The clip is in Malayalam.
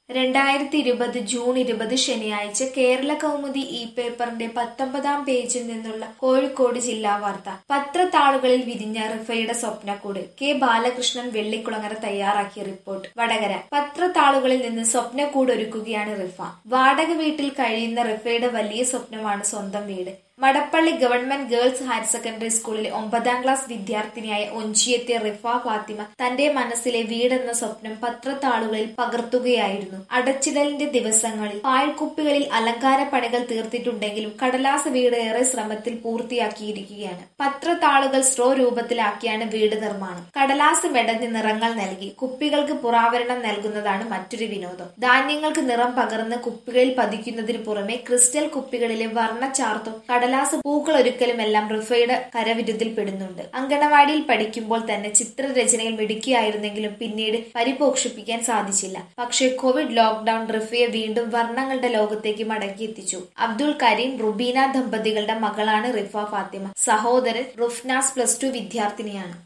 രണ്ടായിരത്തി ഇരുപത് ജൂൺ ഇരുപത് ശനിയാഴ്ച കേരള കൗമുദി ഇ പേപ്പറിന്റെ പത്തൊമ്പതാം പേജിൽ നിന്നുള്ള കോഴിക്കോട് ജില്ലാ വാർത്ത പത്രത്താളുകളിൽ വിരിഞ്ഞ റിഫയുടെ സ്വപ്നക്കൂട് കെ ബാലകൃഷ്ണൻ വെള്ളിക്കുളങ്ങര തയ്യാറാക്കിയ റിപ്പോർട്ട് വടകര പത്രത്താളുകളിൽ നിന്ന് സ്വപ്നക്കൂട് ഒരുക്കുകയാണ് റിഫ വാടക വീട്ടിൽ കഴിയുന്ന റിഫയുടെ വലിയ സ്വപ്നമാണ് സ്വന്തം വീട് Madappally government girls higher secondary സ്കൂളിലെ ഒമ്പതാം ക്ലാസ് വിദ്യാർത്ഥിനിയായ ഒഞ്ചിയെത്തിയ റിഫ ഫാത്തിമ തന്റെ മനസ്സിലെ വീടെന്ന സ്വപ്നം പത്രത്താളുകളിൽ പകർത്തുകയായിരുന്നു അടച്ചിടലിന്റെ ദിവസങ്ങളിൽ പാഴ്ക്കുപ്പികളിൽ അലങ്കാര പണികൾ തീർത്തിട്ടുണ്ടെങ്കിലും കടലാസ് വീട് ഏറെ ശ്രമത്തിൽ പൂർത്തിയാക്കിയിരിക്കുകയാണ് പത്രത്താളുകൾ സ്ട്രോ രൂപത്തിലാക്കിയാണ് വീട് നിർമ്മാണം കടലാസ് മെടഞ്ഞ് നിറങ്ങൾ നൽകി കുപ്പികൾക്ക് പുറാവരണം നൽകുന്നതാണ് മറ്റൊരു വിനോദം ധാന്യങ്ങൾക്ക് നിറം പകർന്ന് കുപ്പികളിൽ പതിക്കുന്നതിനു പുറമെ ക്രിസ്റ്റൽ കുപ്പികളിലെ വർണ്ണച്ചാർത്തും കടലാസ് പൂക്കളൊരുക്കലും എല്ലാം റിഫയുടെ കരവിരുതിൽ പെടുന്നുണ്ട് അങ്കണവാടിയിൽ പഠിക്കുമ്പോൾ തന്നെ ചിത്രരചനയിൽ മിടുക്കിയായിരുന്നെങ്കിലും പിന്നീട് പരിപോഷിപ്പിക്കാൻ സാധിച്ചില്ല പക്ഷേ കോവിഡ് ലോക്ക്ഡൌൺ റിഫയെ വീണ്ടും വർണ്ണങ്ങളുടെ ലോകത്തേക്ക് മടക്കിയെത്തിച്ചു അബ്ദുൾ കരീം റുബീന ദമ്പതികളുടെ മകളാണ് റിഫ ഫാത്തിമ സഹോദരൻ റുഫ്നാസ് പ്ലസ് ടു വിദ്യാർത്ഥിനിയാണ്